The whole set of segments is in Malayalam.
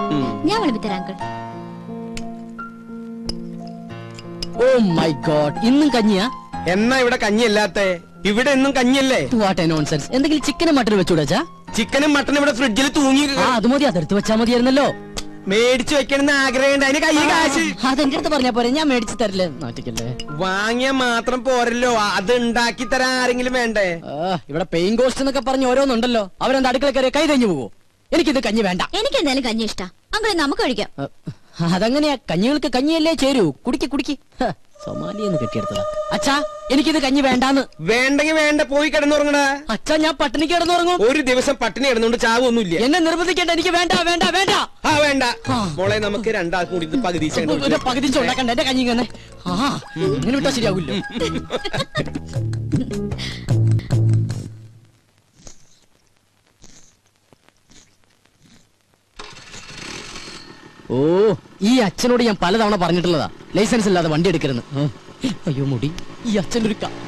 ഞാൻ വിളമ്പിത്തരാം അങ്കിൾ ഓ മൈ ഗോഡ് ഇന്നും കഞ്ഞിയാ എന്നാ ഇവിടെ കഞ്ഞിയല്ലാത്ത ഇവിടെ എന്നും കഞ്ഞിയല്ലേ വാട്ട് എ നോൺസെൻസ് എന്തെങ്കിലും ചിക്കനും മട്ടനും വെച്ചുകൂടാ ചിക്കനും മട്ടനും ഇവിടെ ഫ്രിഡ്ജിൽ തൂങ്ങി ആ അത് മതി അതെടുത്ത് വെച്ചാ മതിയായിരുന്നല്ലോ മേടിച്ചു വെക്കണമെന്ന് ആഗ്രഹമുണ്ട് അതിന് കയ്യിൽ കാശ് അതെന്റെ അടുത്ത് പറഞ്ഞാ പോരെ ഞാൻ മേടിച്ചു തരില്ലേ നാട്ടിക്കല്ലേ വാങ്ങിയ മാത്രം പോരല്ലോ അത് ഉണ്ടാക്കി തരാൻ ആരെങ്കിലും വേണ്ടേ ആ, ഇവിടെ പെയിൻ കോസ്റ്റ് എന്നൊക്കെ പറഞ്ഞ് ഓരോന്നുണ്ടല്ലോ അവരെന്താ അടുക്കള കയറി കൈ തഞ്ഞു പോവോ എനിക്കിത് കഞ്ഞി വേണ്ട എനിക്ക് എന്തായാലും കഞ്ഞി ഇഷ്ടാ അങ്കിളെ നമുക്ക് കഴിക്കാം ആ, അതങ്ങനെയാ കഞ്ഞികൾക്ക് കഞ്ഞിയല്ലേ ചേരൂ കുടിക്ക് കുടിക്ക് ഹ, സൊമാലിയെന്ന് കെട്ടിയെടുത്തതാ അച്ഛാ എനിക്കിത് കഞ്ഞി വേണ്ടാന്ന് വേണ്ടെങ്കിൽ വേണ്ട പോയി കിടന്നുറങ്ങടാ അച്ഛാ ഞാൻ പട്ടിണി കിടന്നുറങ്ങും ഒരു ദിവസം പട്ടിണി കിടന്നുകൊണ്ട് ചാവൊന്നുമില്ല എന്നെ നിർബന്ധിക്കേണ്ട എനിക്ക് വേണ്ട വേണ്ട വേണ്ട ആ വേണ്ട ആ. മോളെ നമുക്ക് രണ്ടാൾക്കും കൂടി ഇത് പകുതി ചങ്ങട് ഒരു വെച്ച് പകുതി ഉണ്ടാക്കണ്ട എന്റെ കഞ്ഞി ഇങ്ങനെ ആ ഇങ്ങനെ വിട്ടാ ശരിയാവില്ലോ ഓ ഈ അച്ഛനോട് ഞാൻ പലതവണ പറഞ്ഞിട്ടുള്ളതാ ലൈസൻസ് ഇല്ലാതെ വണ്ടി എടുക്കരുന്ന് അയ്യോ മുടി ഈ അച്ഛൻ്റെ ഒരു ക-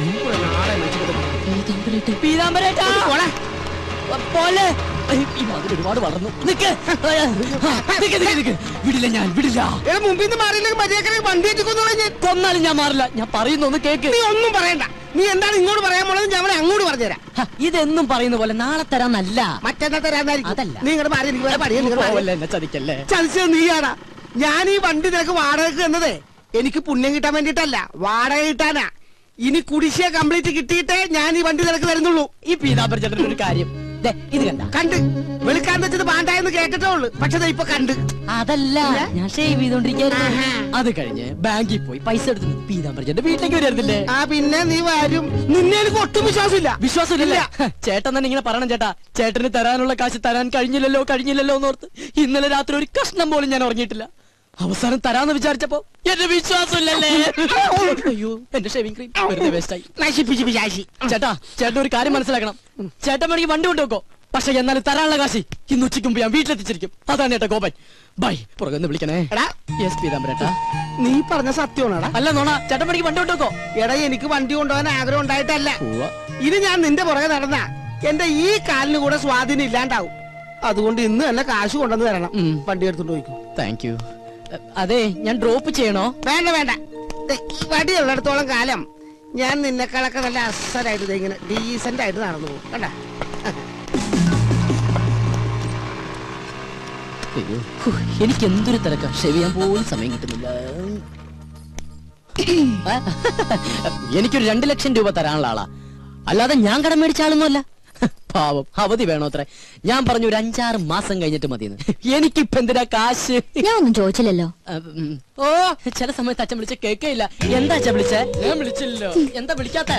പീതാംബരേട്ടാ. പോലെ അയ്യ, ഈ മതിൽ ഒരുപാട് വളർന്നു നിക്ക് ആ, നിക്ക്, നിക്ക്, നിക്ക്. വിടില്ല ഞാൻ വിടില്ല എടാ, മുമ്പിൽ നിന്ന് മാറിയില്ലെങ്കിൽ മര്യാദ വണ്ടി വെച്ചിക്കൊന്നു ഞാൻ കൊന്നാലും ഞാൻ മാറില്ല ഞാൻ പറയുന്നൊന്ന് കേക്ക് നീ ഒന്നും പറയണ്ട നീ എന്താണ് ഇങ്ങോട്ട് പറയാൻ പോണത് ഞാൻ അവനെ അങ്ങോട്ട് പറഞ്ഞുതരാം ഹ, ഇതെന്നും പറയുന്ന പോലെ നാളെ തരാന്നല്ല മറ്റെന്താ തരാന്നായിരിക്കും അതല്ല. നീ ഇങ്ങോട്ട് മാറി എനിക്ക് വേറെ പണിയാ, നീ ഇങ്ങോട്ട് മാറി. പോവല്ലേ, എന്നെ ചതിക്കല്ലേ ചതിച്ചത് നീയാടാ ഞാൻ ഈ വണ്ടി നിനക്ക് വാടകയ്ക്ക് തന്നതേ എനിക്ക് പുണ്യം കിട്ടാൻ വേണ്ടിട്ടല്ല വാടക കിട്ടാനാ ഇനി കുടിശ്ശിക കംപ്ലീറ്റ് കിട്ടിയിട്ടേ ഞാൻ ഈ വണ്ടി നിനക്ക് തരുന്നുള്ളൂ ഈ പീതാംബര ചേട്ടൻ ഒരു കാര്യം ദേ, ഇത് കണ്ട കണ്ട് വെളുക്കാൻ വെച്ചത് പാണ്ടായെന്ന് കേട്ടിട്ടേ ഉള്ളു പക്ഷെ ദേ ഇപ്പൊ കണ്ട് അതല്ല ഇല്ല? ഞാൻ ഷേവ് ചെയ്തോണ്ടിരിക്കുന്നു ആഹാ. അത് കഴിഞ്ഞ് ബാങ്കിൽ പോയി പൈസ എടുത്ത് പീതാംബര ചേട്ടന്റെ വീട്ടിലേക്ക് വരുന്നില്ലേ ആ പിന്നെ നീ വരും നിന്നെ എനിക്ക് ഒട്ടും വിശ്വാസമില്ല വിശ്വാസമില്ല ചേട്ടൻ തന്നെ ഇങ്ങനെ പറയണം ചേട്ടാ ചേട്ടന് തരാനുള്ള കാശ് തരാൻ കഴിഞ്ഞില്ലല്ലോ കഴിഞ്ഞില്ലല്ലോ എന്നോർത്ത് ഇന്നലെ രാത്രി ഒരു കഷ്ണം പോലും ഞാൻ ഉറങ്ങിയിട്ടില്ല അവസാനം തരാന്ന് വിചാരിച്ചപ്പോ എന്റെ വിശ്വാസമില്ലല്ലേ അയ്യോ എന്റെ ഷേവിംഗ് ക്രീം വെറുതെ വേസ്റ്റായി നശിപ്പിച്ച് വിചാരിച്ചു ചേട്ടാ ചേട്ടൻ ഒരു കാര്യം മനസ്സിലാക്കണം ചേട്ടൻ വേണമെങ്കിൽ വണ്ടി കൊണ്ടുവെക്കോ പക്ഷെ എന്നാലും തരാനുള്ള കാശി ഇന്ന് ഉച്ചയ്ക്ക് മുമ്പ് ഞാൻ വീട്ടിലെത്തിച്ചിരിക്കും അതാണ് ചേട്ടാ ഗോപൻ ബൈ പുറകെ വിളിക്കണേ എടാ യെസ് പീതാംബരേട്ടാ നീ പറഞ്ഞ സത്യമാണോടാ അല്ല നോണ ചേട്ടൻ വേണമെങ്കിൽ വണ്ടി കൊണ്ടുവെക്കോ എടാ എനിക്ക് വണ്ടി കൊണ്ടുപോകാൻ ആഗ്രഹം ഉണ്ടായിട്ടല്ല ഉവ്വ. ഇനി ഞാൻ നിന്റെ പുറകെ നടന്ന എന്റെ ഈ കാലിന് കൂടെ സ്വാധീനം ഇല്ലാണ്ടാവും അതുകൊണ്ട് ഇന്ന് തന്നെ കാശ് കൊണ്ടുവന്ന് തരണം ഉം. വണ്ടി എടുത്തോണ്ട് പോയിക്കോ താങ്ക് യു അതെ ഞാൻ ഡ്രോപ്പ് ചെയ്യണോ വേണ്ട വേണ്ട ദേ, ഈ വടി ഉള്ളിടത്തോളം കാലം ഞാൻ നിന്നെക്കാളൊക്കെ നല്ല അസലായിട്ട് ദേ ഇങ്ങനെ ഡീസന്റ് ആയിട്ട് നടന്നു പോകും കണ്ട അയ്യോ ഹു, എനിക്ക് എന്തൊരു തിരക്കാ ഷെവ് ചെയ്യാൻ പോലും സമയം കിട്ടുന്നില്ല ആ, എനിക്കൊരു രണ്ടു ലക്ഷം രൂപ തരാനുള്ള ആളാ അല്ലാതെ ഞാൻ കടം മേടിച്ച ആളൊന്നുമല്ല പാവം അവധി വേണോ അത്ര ഞാൻ പറഞ്ഞു ഒരു അഞ്ചാറ് മാസം കഴിഞ്ഞിട്ട് മതിയെന്ന് എനിക്കിപ്പൊ എന്തിനാ കാശ് ഞാൻ ഒന്നും ചോദിച്ചില്ലല്ലോ ഉം. ഓ ചില സമയത്ത് അച്ഛൻ വിളിച്ച കേക്കയില്ല എന്താ അച്ഛൻ വിളിച്ചേ ഞാൻ വിളിച്ചില്ലല്ലോ എന്താ വിളിക്കാത്ത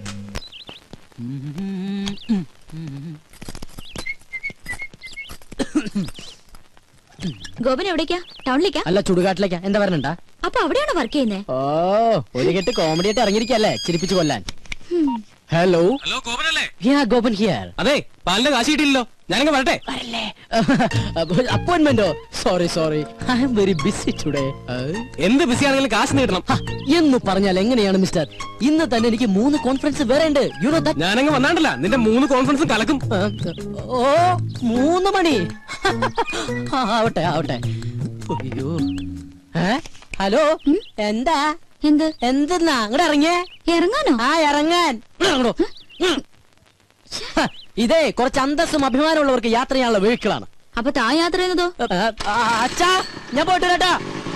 ഗോപൻ എവിടേക്കാ ടൗണിലേക്കാ അല്ല ചുടുകാട്ടിലേക്കാ എന്താ പറഞ്ഞണ്ടാ അപ്പൊ അവിടെയാണോ വർക്ക് ചെയ്യുന്നേ ഓ ഒരു കെട്ട് കോമഡി ആയിട്ട് ഇറങ്ങിയിരിക്കല്ലേ ചിരിപ്പിച്ചു കൊല്ലാൻ ഹലോ ഹലോ ഗോപനല്ലേ ഹിയാ ഗോപൻ ഹിയർ അതെ പാലിന്റെ കാശ് കിട്ടിയില്ലല്ലോ ഞാനങ്ങ് വരട്ടെ വരല്ലേ അപ്പോയിന്റ്മെന്റോ sorry sorry I'm very busy today എന്ത് ബിസി ആണെങ്കിലും കാശ് നേടണം എന്ന് പറഞ്ഞാൽ എങ്ങനെയാണ് മിസ്റ്റർ ഇന്ന് തന്നെ എനിക്ക് മൂന്ന് കോൺഫറൻസ് വേറെ ഉണ്ട് യു നോ ദാറ്റ് ഞാനങ്ങ് വന്നാണ്ടല്ല നിന്റെ മൂന്ന് കോൺഫറൻസും കലക്കും ഓ മൂന്ന് മണി ആ, ആവട്ടെ ആവട്ടെ അയ്യോ ഏ ഹലോ എന്താ എന്ത് എന്തെന്നാ അങ്ങോട്ട് ഇറങ്ങിയേ ഇറങ്ങാനോ ആ ഇറങ്ങാൻ ഇങ്ങോട്ടോ. ഹ, ഇതേ കുറച്ച് അന്തസ്സും അഭിമാനമുള്ളവർക്ക് യാത്ര ചെയ്യാനുള്ള വെഹിക്കിളാണ് അപ്പൊ താ യാത്ര ചെയ്യുന്നതോ അച്ഛാ ഞാൻ പോയിട്ട് വരാട്ടാ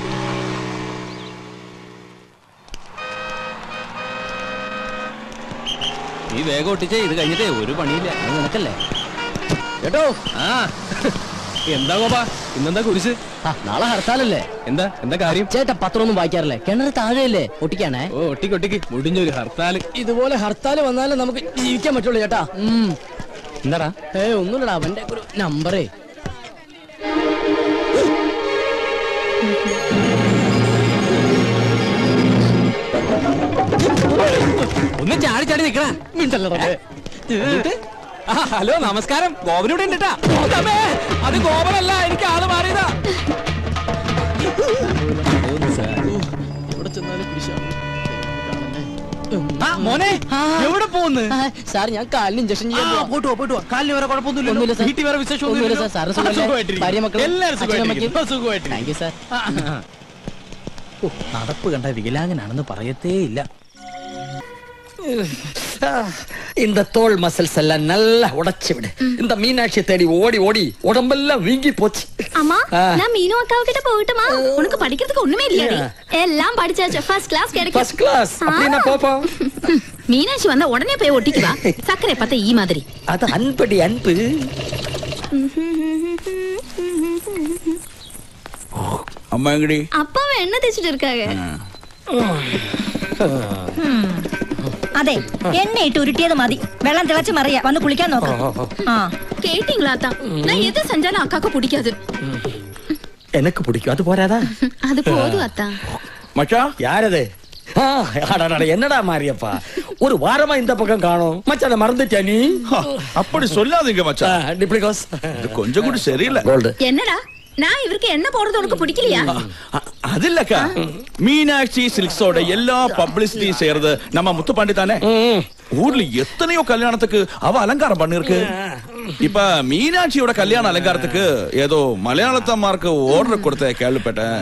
നീ വേഗം ഒട്ടിച്ചേ ഇത് കഴിഞ്ഞിട്ടേ ഒരു പണിയില്ല അത് നിനക്കല്ലേ കേട്ടോ ആ എന്താ ഗോപാ ഇന്നെന്താ കുരിശ് ആ, നാളെ ഹർത്താലല്ലേ എന്താ എന്താ കാര്യം ചേട്ടാ പത്രമൊന്നും വായിക്കാറില്ലേ കിണർ താഴെയല്ലേ ഒട്ടിക്കാണേ ഓ ഒട്ടിക്ക് ഒട്ടിക്ക് മുടിഞ്ഞൊരു ഹർത്താല് ഇതുപോലെ ഹർത്താൽ വന്നാലേ നമുക്ക് ജീവിക്കാൻ പറ്റുള്ളൂ ചേട്ടാ ഉം. എന്താടാ ഏ ഒന്നുമില്ലടാ അവന്റെ ഒരു നമ്പറേ ഒന്ന് ചാടി ചാടി നിക്കണ മിണ്ടല്ലടാ ആ ഹലോ നമസ്കാരം ഗോപനൂടെ ഉണ്ട് അത് ഗോപനല്ല എനിക്ക് ആള് മാറിയതാ എവിടെ ചെന്നാലും കുരിശാണ് കാണല്ലേ ആ, മോനെ എവിടെ പോകുന്നു സാർ ഞാൻ കാലിന് ഇഞ്ചക്ഷൻ ചെയ്യാൻ പോവാ. പോട്ടോ പോട്ടോ കാലിന് വേറെ ഒന്നുമില്ല കുഴപ്പമൊന്നുമില്ല സാർ. വീട്ടിൽ വേറെ വിശേഷം ഒന്നുമില്ല സാർ. സാറ് സുഖമല്ലേ? ഭാര്യ മക്കളും എല്ലാവരും അച്ഛനമ്മയ്ക്കും? സുഖമായിട്ടിരിക്കുന്നു. സുഖമായിട്ടിരിക്കുന്നു. താങ്ക് യു സാർ ഓ, നടപ്പ് കണ്ട വികലാംഗനാണെന്ന് പറയത്തേ ഇല്ല இந்த தோல் மசில்ஸ் எல்லாம் நல்லா உடைச்சு விடு இந்த மீனாட்சி தேடி ஓடி ஓடி உடம்பெல்லாம் வீங்கி போச்சு அம்மா ஆ. நான் மீனு அக்காவு கிட்ட போகட்டுமா உனக்கு படிக்கிறதுக்கு ஒண்ணுமே இல்லையாடி எல்லாம் படிச்சாச்சு ஃபர்ஸ்ட் கிளாஸ் கிடைக்கும் ஃபர்ஸ்ட் கிளாஸ் அப்படின்னா போப்போம் ம், மீனாட்சி வந்தா உடனே போய் ஒட்டிக்குவா சக்கரை பார்த்தா ஈ மாதிரி அது அன்படி அன்பு അമ്മ എങ്ങടി அப்பாவை என்ன தேய்ச்சிட்டு இருக்காங்க അതെ എണ്ണ ഇട്ട് ഉരുട്ടിയത് മതി വെള്ളം തിളച്ച് മറിയ വന്ന് കുളിക്കാൻ നോക്കാം ആ கேட்டீங்களா தான் நான் எது செஞ்சாலும் அக்காக்கு பிடிக்காது எனக்கு பிடிக்கும் அது போறாதா அது போதும் அத்தா മച്ചാ யாரது ஆ, அடடட, என்னடா மாரியப்பா ஒரு வாரமா இந்த பக்கம் காணோம் மச்சான மறந்துட்டியா நீ അപ്പടി സൊല്ലാതീങ്ക മച്ചാ டிப்ளிகோஸ் ഇത് കൊഞ്ചം കൂടി ശരിയില്ല கோல்டு என்னடா நான் இவருக்கு என்ன போடுறது உனக்கு பிடிக்கலையா அ- அதில்லக்கா மீனாட்சி சில்க்ஸோட எல்லா பப்ளிசிட்டியும் செய்யறது நம்ம முத்துப்பாண்டி தானே ஊர்ல எத்தனையோ கல்யாணத்துக்கு அவ அலங்காரம் பண்ணிருக்கு இப்ப மீனாட்சியோட கல்யாண அலங்காரத்துக்கு ஏதோ மலையாளத்தம்மாருக்கு ஓர்டர் கொடுத்த கேள்விப்பட்டேன்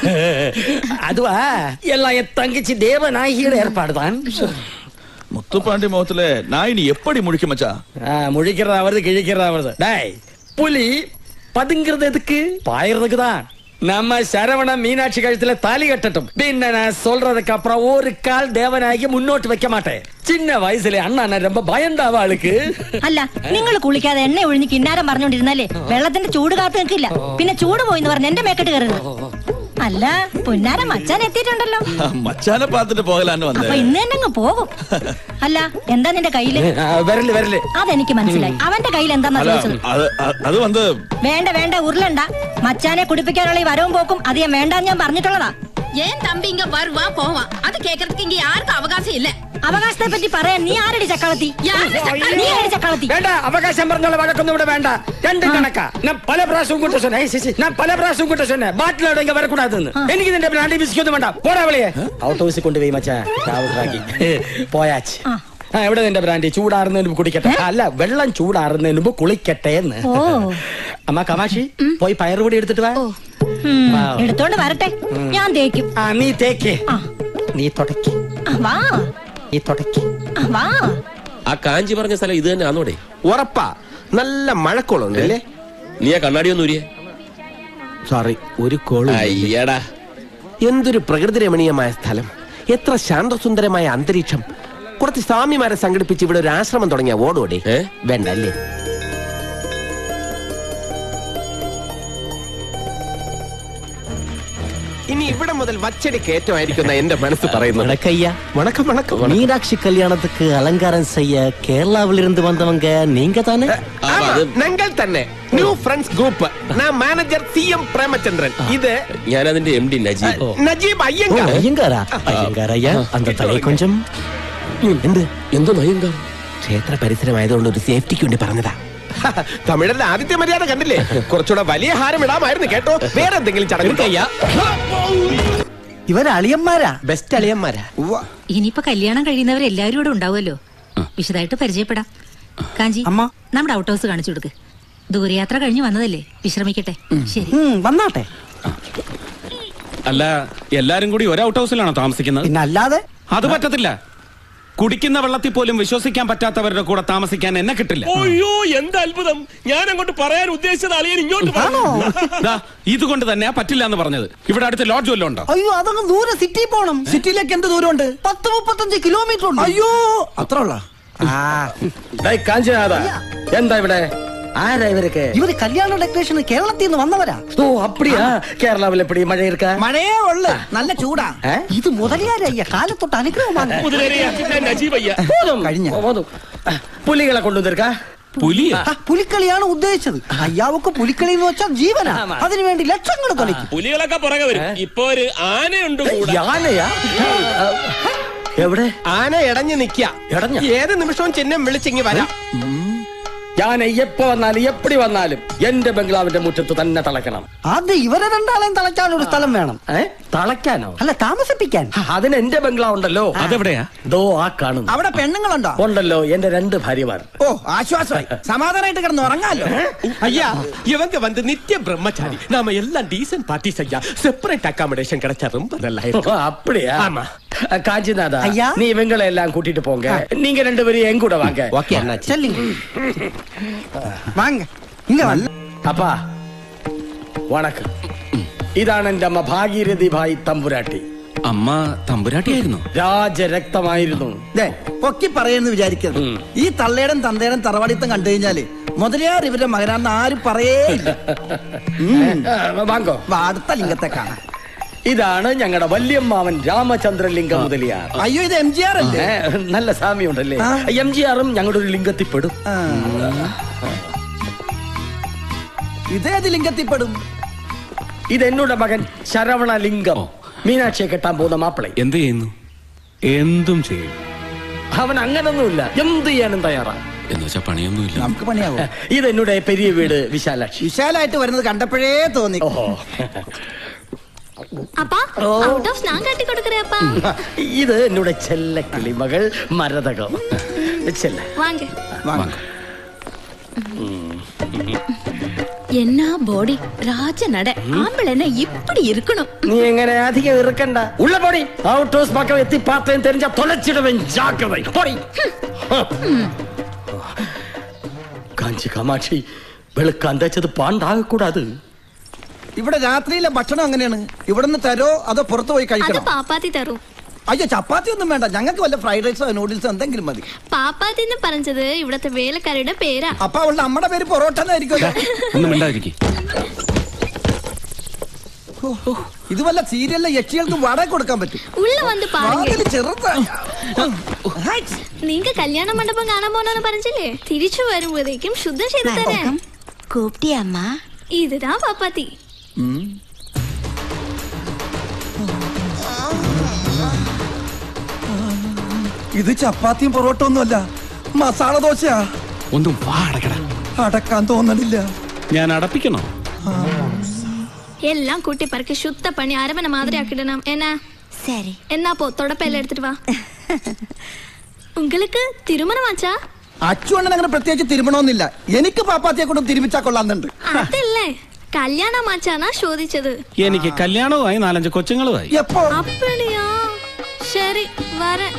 அதுவா எல்லாம் என் தங்கச்சி தேவநாயகியோட ஏற்பாடுதான் முத்துப்பாண்டி முகத்துல நான் இனி எப்படி முடிக்க மச்சா ஆ, முழிக்கிறதா வருது கிழிக்கிறதா வருது டேய் புலி பதுங்கிறது எதுக்கு பாயறதுக்கு தான் நம்ம சரவண மீனாட்சி கழுத்துல தாலி கட்டட்டும் பின்ன நான் சொல்றதுக்கு அப்புறம் ஒரு கால் தேவனாகி முன்னோட்டு வைக்க மாட்டேன் சின்ன வயசுல அண்ணா நான் ரொம்ப பயந்தாவ ஆளுக்கு അല്ല നിങ്ങൾ കുളിക്കാതെ എണ്ണ ഒഴിഞ്ഞ് കിന്നാരം പറഞ്ഞോണ്ടിരുന്നാലേ വെള്ളത്തിന്റെ ചൂട് കാത്തു നിൽക്കില്ല പിന്നെ ചൂട് പോയിന്ന് പറഞ്ഞ് എന്റെ മേക്കെട്ട് കയറുന്നത് അല്ല പുന്നാരം മച്ചാൻ എത്തിയിട്ടുണ്ടല്ലോ மச்சான பார்த்துட்டு போகலான்னு അപ്പൊ வந்தேன் ഇന്ന് തന്നെ അങ്ങ് പോകും അല്ല എന്താ നിന്റെ കയ്യില് ஆ, விரலு விரலு അതെനിക്ക് മനസ്സിലായി അവന്റെ കയ്യിൽ എന്താന്നാ അല്ല ചോദിച്ചത് അത് അത് അത് വന്ന് വേണ്ട വേണ്ട ഉരുളണ്ട മച്ചാനെ കുടിപ്പിക്കാനുള്ള ഈ വരവും പോക്കും അധികം വേണ്ടാന്ന് ഞാൻ പറഞ്ഞിട്ടുള്ളതാ ஏன் தம்பி இங்க வருவான் போவான் அது கேக்குறதுக்கு இங்க யாருக்கும் அவகாசம் இல்ல അവകാശത്തെ പറ്റി പറയാൻ നീ ആരടി ചക്കളത്തി யாரு சக்கரை? നീ ആരടി ചക്കളത്തി വേണ്ട അവകാശം പറഞ്ഞുള്ള വഴക്കൊന്നും ഇവിടെ വേണ്ട രണ്ട് കണക്കാ ഞാൻ പല പ്രാവശ്യവും കൂട്ട சொன்னேன் ஏய், சிசி, நான் பல പ്രാവശ്യം കൂട്ട சொன்னேன் ബാട്ടിലോട് ഇങ്ങ വരക്കൂടാതെന്ന് എനിക്ക് നിന്റെ ബ്രാൻഡി ബിസ്ക്കൊന്നും വേണ്ട പോടാ വിളിയെ ഔട്ട് ഹൗസിൽ കൊണ്ടുപോയി മച്ചാ ചാവുറാക്കി പോയാച്ച് ആ എവിടെ നിന്റെ ബ്രാൻഡി ചൂടാറുന്നതിന് മുമ്പ് കുടിക്കട്ടെ അല്ല വെള്ളം ചൂടാറുന്നതിന് മുമ്പ് കുളിക്കട്ടെ എന്ന് ഓ അമ്മ കമാഷി പോയി പയറുപൊടി എടുത്തിട്ട് വാ ഉം, എടുത്തോണ്ട് വരട്ടെ ഞാൻ തേക്കും ആ നീ തേക്ക് ആ. നീ തുടക്കി ആ, വാ നീ തുടക്കി ആ, വാ ആ കാഞ്ചി പറഞ്ഞ സ്ഥലം ഇത് തന്നെ ആന്നോടെ ഉറപ്പാ നല്ല മഴക്കോളുണ്ട് അല്ലേ നീ ആ കണ്ണാടി ഒന്ന് ഊരിയേ സോറി ഒരു കോള് അയ്യടാ എന്തൊരു പ്രകൃതി രമണീയമായ സ്ഥലം എത്ര ശാന്തസുന്ദരമായ അന്തരീക്ഷം കുറച്ച് സ്വാമിമാരെ സംഘടിപ്പിച്ച് ഇവിടെ ഒരു ആശ്രമം തുടങ്ങിയ ഓടോടെ ഏ? വേണ്ട അല്ലേ ഇനി ഇവിടെ മുതൽ വച്ചടി കയറ്റമായിരിക്കുന്ന എന്റെ മനസ്സ് പറയുന്നത് வணக்கய்யா വണക്കം വണക്കം மீனாட்சி கல்யாணத்துக்கு அலங்காரம் செய்ய கேரளாவில இருந்து வந்தவங்க நீங்க தானே ஆமா, ഞങ്ങൾ തന്നെ ന്യൂ ഫ്രണ്ട്സ് ഗ്രൂപ്പ് ഞാൻ മാനേജർ സി എം പ്രേമചന്ദ്രൻ ഇത് ഞാൻ അതിന്റെ എം ഡി നജീബ് നജീബ് ஓ, അയ്യങ്കാർ ஐயங்காரா ஐயங்கார் ஐயா அந்த தலையை கொஞ்சம் എന്ത് എന്തോ നയങ്കാർ ക്ഷേത്ര പരിസരമായതുകൊണ്ട് ഒരു സേഫ്റ്റിക്ക് വേണ്ടി പറഞ്ഞതാ തമിഴരുടെ ആദ്യത്തെ മര്യാദ കണ്ടില്ലേ കുറച്ചുകൂടെ വലിയ ഹാരം ഇടാമായിരുന്നു കേട്ടോ വേറെ എന്തെങ്കിലും ചടങ്ങ് ഇവര് അളിയന്മാരാ ബെസ്റ്റ് അളിയന്മാരാ ഇനിയിപ്പോ കല്യാണം കഴിയുന്നവരെല്ലാവരും ഇവിടെ ഉണ്ടാവുമല്ലോ വിശദമായിട്ട് പരിചയപ്പെടാം കാഞ്ചി അമ്മ. നമ്മുടെ ഔട്ട് ഹൗസ് കാണിച്ചു കൊടുക്ക് ദൂരയാത്ര കഴിഞ്ഞു വന്നതല്ലേ വിശ്രമിക്കട്ടെ ശരി ഉം, വന്നാട്ടെ അല്ല എല്ലാരും കൂടി ഒരു ഔട്ട് ഹൗസിലാണോ താമസിക്കുന്നത് പിന്നെ അല്ലാതെ അത് പറ്റത്തില്ല കുടിക്കുന്ന വെള്ളത്തിൽ പോലും വിശ്വസിക്കാൻ പറ്റാത്തവരുടെ കൂടെ താമസിക്കാൻ എന്നെ കിട്ടില്ല അയ്യോ എന്ത് അത്ഭുതം ഞാൻ അങ്ങോട്ട് പറയാൻ ഉദ്ദേശിച്ചത് അളിയൻ ഇങ്ങോട്ട് ആണോ ദാ, ഇതുകൊണ്ട് തന്നെയാ പറ്റില്ല എന്ന് പറഞ്ഞത് ഇവിടെ അടുത്ത് ലോഡ്ജ് വല്ലതും ഉണ്ടോ അയ്യോ അതങ്ങ് ദൂരെ സിറ്റി പോണം സിറ്റിയിലേക്ക് എന്ത് ദൂരമുണ്ട് പത്ത് മുപ്പത്തഞ്ച് കിലോമീറ്റർ ഉണ്ട് അയ്യോ അത്ര ഉള്ള ഡേയ് കാഞ്ചനാഥ എന്താ ഇവിടെ ആരാ ഇവരൊക്കെ ഇവര് കല്യാണ ഡെക്കറേഷന് കേരളത്തിൽ നിന്ന് വന്നവരാ ഓ அப்படியா കേരളാവിൽ എപ്പടി മഴ இருக்க മഴയേ ഉള്ളു നല്ല ചൂടാ ഏ? ഇത് മുതലിയാരയ്യ കാലത്തൊട്ട് അനുഗ്രഹമാണ് നജീബ് അയ്യ കഴിഞ്ഞ போதும் പുലികളെ കൊണ്ടുവന്നിരിക്ക പുലിയ ആ, പുലിക്കളിയാണ് ഉദ്ദേശിച്ചത് അയ്യാവക്ക് പുലിക്കളി എന്ന് വെച്ചാൽ ജീവനാ അതിനുവേണ്ടി ലക്ഷങ്ങൾ കളിക്കും പുലികളൊക്കെ പുറകെ വരും ഇപ്പൊ ഒരു ആനയുണ്ട് കൂടെ യാനയാ എവിടെ ആന ഇടഞ്ഞു നിക്ക ഇടഞ്ഞ? ഏത് നിമിഷവും ചിഹ്നം വിളിച്ചിങ്ങി വരാം ഞാൻ എപ്പോ വന്നാലും എപ്പടി വന്നാലും എന്റെ ബംഗ്ലാവിന്റെ മുറ്റത്ത് തന്നെ തളയ്ക്കണം അത് ഇവരെ രണ്ടാളെയും തളയ്ക്കാൻ ഒരു സ്ഥലം വേണം ഏ തളയ്ക്കാനോ അല്ല താമസിപ്പിക്കാൻ അതിന് എന്റെ ബംഗ്ലാവ് ഉണ്ടല്ലോ അതെവിടെയാ ദോ ആ കാണുന്നു അവിടെ പെണ്ണുങ്ങളുണ്ടോ ഉണ്ടല്ലോ എന്റെ രണ്ട് ഭാര്യമാർ ഓ ആശ്വാസമായി സമാധാനമായിട്ട് കിടന്ന് ഉറങ്ങാലോ ஐயா இவங்க வந்து நித்திய பிரம்மச்சாரி நாம எல்லாம் டீசன்ட் பார்ட்டிஸ் ஐயா செப்பரேட் அகாமடேஷன் கிடைச்சா ரொம்ப நல்லா ஓ, இருக்கும் அப்படியா ஆமா. அஹ், காஞ்சிநாதா ஐயா. நீ இவங்களை எல்லாம் கூட்டிட்டு போங்க நீங்க ரெண்டு பேரும் என் கூட வாங்க ഓക്കെ അണ്ണാച്ചി ചെല്ലിങ് വാങ്ങ ഇങ്ങ വല്ല அப்பா வணக்கம் ഇതാണ് എന്റെ അമ്മ ഭാഗീരഥി ഭായ് തമ്പുരാട്ടി അമ്മ തമ്പുരാട്ടിയായിരുന്നു രാജരക്തമായിരുന്നു ദേ, പൊക്കി പറയുന്നു വിചാരിക്കരുത് ഈ തള്ളേടൻ തന്തേടൻ തറവാടിത്തം കണ്ടു കഴിഞ്ഞാല് മുതലയാർ ഇവരുടെ മകനാണെന്ന് ആരും പറയേ ഇല്ല. ആ, വാങ്ങോ വാ, അടുത്ത ലിംഗത്തെ കാണാം ഇതാണ് ഞങ്ങളുടെ വല്യമ്മാവൻ രാമചന്ദ്രലിംഗ മുതലിയാർ അയ്യോ ഇത് എം ജി ആർ അല്ലേ ഏ, നല്ല സാമ്യമുണ്ടല്ലേ ആ. എം ജി ആറും ഞങ്ങളുടെ ഒരു ലിംഗത്തിൽ പെടും ആ. ഇതേത് ലിംഗത്തിൽപ്പെടും ഇത് എന്നോട് മകൻ ശരവണ ലിംഗം മീനാക്ഷിയെ കെട്ടാൻ പോകുന്ന മാപ്പിളെ എന്ത് ചെയ്യുന്നു എന്തും ചെയ്യും അവൻ അങ്ങനൊന്നുമില്ല എന്ത് ചെയ്യാനും തയ്യാറാ എന്ന് വെച്ചാ പണിയൊന്നുമില്ല നമുക്ക് പണിയാവോ ഇത് എന്നോട് പെരിയ വീട് വിശാലാക്ഷി വിശാലായിട്ട് വരുന്നത് കണ്ടപ്പോഴേ തോന്നി ഓഹോ அப்பா அவுட் ஆஃப் நான் கட்டி கொடுக்குறேன் அப்பா ഇത് എന്നോട് ചെല്ല കിളിമകൾ മരതകം ചെല്ല வாங்க വാങ്ങ്. என்ன பாடி ராஜ நட ஆம்பளைன்னா இப்படி இருக்கணும் നീ എങ്ങനെ അധികം ഇറുക്കണ്ട ഉള്ള പൊടി ഔട്ട് ഹൗസ് പക്കം എത്തി പാത്രയും തെരഞ്ഞ തൊലച്ചിടവൻ ജാഗ്രത പൊടി കാഞ്ചി കാമാക്ഷി വെളുക്കാൻ തേച്ചത് പാണ്ടാകക്കൂടാത് ഇവിടെ രാത്രിയിലെ ഭക്ഷണം എങ്ങനെയാണ് ഇവിടുന്ന് തരോ അതോ പുറത്തു പോയി அது കഴിക്കണം പാപ്പാത്തി തരും അയ്യോ ചപ്പാത്തി ഒന്നും വേണ്ട ഞങ്ങൾക്ക് വല്ല ഫ്രൈഡ് റൈസോ നൂഡിൽസോ എന്തെങ്കിലും മതി പാപ്പാത്തി എന്ന് പറഞ്ഞത് ഇവിടത്തെ വേലക്കാരുടെ പേരാ അപ്പൊ അവളുടെ അമ്മയുടെ പേര് പൊറോട്ട എന്നായിരിക്കും ഒന്നും മിണ്ടാതിരിക്കും ഇത് വല്ല സീരിയലിലെ യക്ഷികൾക്ക് വാടക കൊടുക്കാൻ പറ്റും ഉള്ള വന്ന് പാരുங்க വാതില് ചെറുതാ നീങ്ക കല്യാണ മണ്ഡപം കാണാൻ പോണെന്ന് പറഞ്ഞില്ലേ തിരിച്ചു വരുമ്പോഴേക്കും ശുദ്ധം ചെയ്ത് തരാൻ കൂപ്പിട്ടിയമ്മ ഇതുതാ പാപ്പാത്തി ഇത് ചപ്പാത്തിയും പൊറോട്ട ഒന്നുമല്ല മസാല ദോശയാ ഒന്നും വാ അടക്കട അടക്കാൻ തോന്നണില്ല ഞാൻ അടപ്പിക്കണോ எல்லாம் கூட்டி பறக்க சுத்த பண்ணி அரவணை மாதிரி ஆக்கிடணும் என்ன சரி എന്നാ പോ തുടപ്പെല്ലാം എടുത്തിട്ട് വാ உங்களுக்கு തിരുമണമാച്ചാ അച്ചു അണ്ണൻ അങ്ങനെ പ്രത്യേകിച്ച് തിരുമണമെന്നില്ല എനിക്ക് പാപ്പാത്തിയെ കൊണ്ടും തിരുമിച്ചാ കൊള്ളാന്നുണ്ട് അതല്ലേ കല്യാണമാച്ചാന്നാ ചോദിച്ചത് എനിക്ക് കല്യാണവുമായി നാലഞ്ച് കൊച്ചുങ്ങളുമായി എപ്പോ அப்படியா சரி வரேன்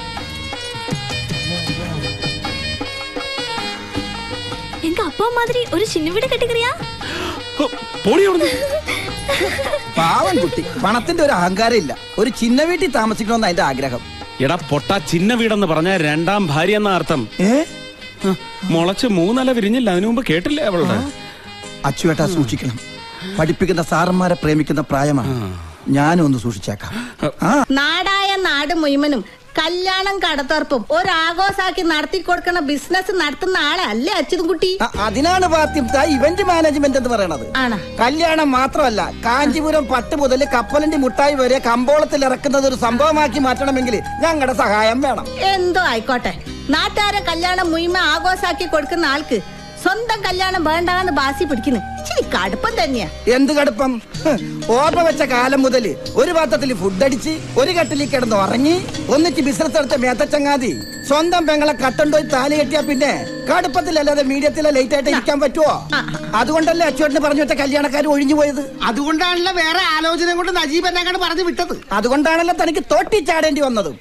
எங்க அப்பா மாதிரி ஒரு சின்ன வீடு கட்டிக்கிறியா പോടി അവിടുന്ന്. പാവം കുട്ടി പണത്തിന്റെ ഒരു അഹങ്കാരം ഇല്ല ഒരു ചിന്ന വീട്ടിൽ താമസിക്കണമെന്ന് അതിന്റെ ആഗ്രഹം എടാ പൊട്ട ചിന്ന വീടെന്ന് പറഞ്ഞ രണ്ടാം ഭാര്യ എന്ന അർത്ഥം ഏ ഹ, മുളച്ച് മൂന്നല വിരിഞ്ഞില്ല അതിനു മുമ്പ് കേട്ടില്ലേ അവളുടെ അച്ചുവേട്ടാ സൂക്ഷിക്കണം പഠിപ്പിക്കുന്ന സാറന്മാരെ പ്രേമിക്കുന്ന പ്രായമാണ് ഞാനും ഒന്ന് സൂക്ഷിച്ചേക്കാം ആ നാടായ നാട് മുഴുവനും കല്യാണം കടത്തർപ്പും ഒരാഘോഷാക്കി നടത്തി കൊടുക്കണ ബിസിനസ് നടത്തുന്ന ആളല്ലേ അച്യുതൻകുട്ടി അ- അതിനാണ് പാത്യം ഇവന്റ് മാനേജ്മെന്റ് എന്ന് പറയണത് ആണ് കല്യാണം മാത്രമല്ല കാഞ്ചീപുരം പട്ട് മുതൽ കപ്പലണ്ടി മുട്ടായി വരെ കമ്പോളത്തിൽ ഇറക്കുന്നത് ഒരു സംഭവമാക്കി മാറ്റണമെങ്കിൽ ഞങ്ങളുടെ സഹായം വേണം എന്തോ ആയിക്കോട്ടെ നാട്ടുകാരെ കല്യാണം മുഴുവൻ ആഘോഷാക്കി കൊടുക്കുന്ന ആൾക്ക് സ്വന്തം കല്യാണം വേണ്ടാന്ന് ബാസി പിടിക്കുന്നു ഇച്ചിരി കടുപ്പം തന്നെയാ എന്ത് കടുപ്പം ഹ്, ഓർമ്മ വെച്ച കാലം മുതൽ ഒരു പാത്രത്തിൽ ഫുഡ് അടിച്ച് ഒരു കട്ടിലിൽ കിടന്ന് ഉറങ്ങി ഒന്നിച്ച് ബിസിനസ് എടുത്ത മേത്തച്ചങ്ങാതി സ്വന്തം പെങ്ങളെ കട്ടുണ്ടോയി താലി കെട്ടിയാ പിന്നെ കടുപ്പത്തിലല്ലാതെ മീഡിയത്തിലെ ലേറ്റ് ആയിട്ട് ഇരിക്കാൻ പറ്റുമോ അതുകൊണ്ടല്ലേ അച്ചുവേട്ടന് പറഞ്ഞു വെച്ച കല്യാണക്കാർ ഒഴിഞ്ഞു പോയത് അതുകൊണ്ടാണല്ലോ വേറെ ആലോചന കൊണ്ട് നജീബ് എന്നെ പറഞ്ഞു വിട്ടത് അതുകൊണ്ടാണല്ലോ തനിക്ക് തോട്ടി ചാടേണ്ടി വന്നതും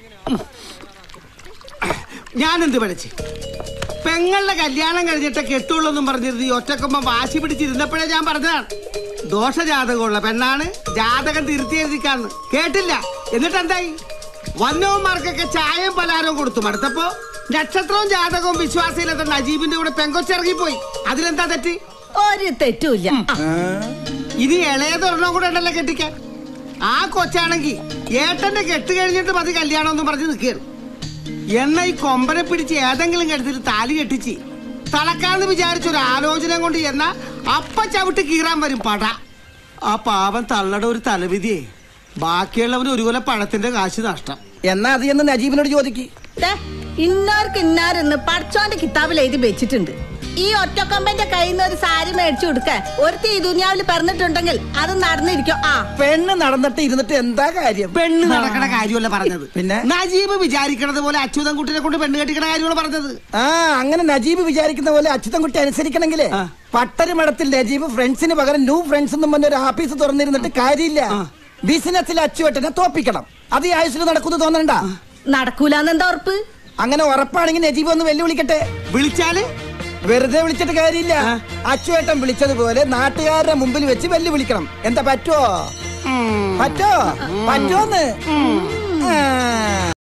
ഞാൻ എന്ത് പഠിച്ച് പെങ്ങളുടെ കല്യാണം കഴിഞ്ഞിട്ട് കെട്ടുള്ളൂ എന്നും പറഞ്ഞിരുന്നു ഈ ഒറ്റക്കൊമ്പം വാശി പിടിച്ചിരുന്നപ്പോഴേ ഞാൻ പറഞ്ഞതാണ് ദോഷജാതകമുള്ള പെണ്ണാണ് ജാതകം തിരുത്തി എഴുതിക്കാന്ന് കേട്ടില്ല എന്നിട്ട് എന്തായി വന്നവന്മാർക്കൊക്കെ ചായയും പലഹാരവും കൊടുത്തു മടുത്തപ്പോ നക്ഷത്രവും ജാതകവും വിശ്വാസയില്ലാത്ത നജീബിന്റെ കൂടെ പെങ്കൊച്ചിറങ്ങിപ്പോയി അതിലെന്താ തെറ്റ് ഒരു തെറ്റുമില്ല ഇനി ഇളയതൊരെണ്ണം കൂടെ ഉണ്ടല്ലോ കെട്ടിക്കാൻ ആ കൊച്ചാണെങ്കി ഏട്ടന്റെ കെട്ട് കഴിഞ്ഞിട്ട് മതി കല്യാണം എന്നും പറഞ്ഞ് നിൽക്കുകയാണ് എന്ന ഈ കൊമ്പനെ പിടിച്ച് ഏതെങ്കിലും കരുത്തിൽ താലി കെട്ടിച്ച് തളക്കാന്ന് വിചാരിച്ച ഒരു ആലോചന കൊണ്ട് എന്ന അപ്പ ചവിട്ട് കീറാൻ വരും പട ആ പാവം തള്ളയുടെ ഒരു തലവിധിയെ ബാക്കിയുള്ളവന് ഒരു കൊല പഴത്തിന്റെ കാശ് നഷ്ടം എന്നാ അത് എന്ന് നജീബിനോട് ചോദിക്ക് ദേ, ഇന്നാർക്ക് ഇന്നാരെന്ന് പഠിച്ചോന്റെ കിതാബിൽ എഴുതി വെച്ചിട്ടുണ്ട് ഈ ഒറ്റക്കൊമ്പന്റെ കയ്യിൽ നിന്ന് ഒരു സാരി മേടിച്ചു കൊടുക്ക ഒരുത്തി ഈ ദുനിയാവിൽ പറഞ്ഞിട്ടുണ്ടെങ്കിൽ അത് നടന്നിരിക്കും ആ പെണ്ണ് നടന്നിട്ട് ഇരുന്നിട്ട് എന്താ കാര്യം പെണ്ണ് നടക്കണ കാര്യമല്ല പറഞ്ഞത് പിന്നെ നജീബ് വിചാരിക്കണത് പോലെ അച്യുതൻ കുട്ടിനെ കൊണ്ട് പെണ്ണ് കെട്ടിക്കണ കാര്യമാണ് പറഞ്ഞത് ആ അങ്ങനെ നജീബ് വിചാരിക്കുന്ന പോലെ അച്യുതൻകുട്ടി അനുസരിക്കണമെങ്കിലേ പട്ടരി മഠത്തിൽ നജീബ് ഫ്രണ്ട്സിന് പകരം ന്യൂ ഫ്രണ്ട്സ് എന്നും പറഞ്ഞ ഒരു ആഫീസ് തുറന്നിരുന്നിട്ട് കാര്യമില്ല ബിസിനസ്സിൽ അച്ചുവെട്ടനെ തോപ്പിക്കണം അത് ഈ ആയുസിൽ നടക്കുന്നു തോന്നണ്ട നടക്കൂലെന്ന് എന്താ ഉറപ്പ് അങ്ങനെ ഉറപ്പാണെങ്കിൽ നജീബ് ഒന്ന് വെല്ലുവിളിക്കട്ടെ വിളിച്ചാല് വെറുതെ വിളിച്ചിട്ട് കാര്യമില്ല അച്ചുവേട്ടൻ വിളിച്ചതുപോലെ നാട്ടുകാരുടെ മുമ്പിൽ വെച്ച് വെല്ലുവിളിക്കണം എന്താ പറ്റുമോ പറ്റോ പറ്റോന്ന് ആ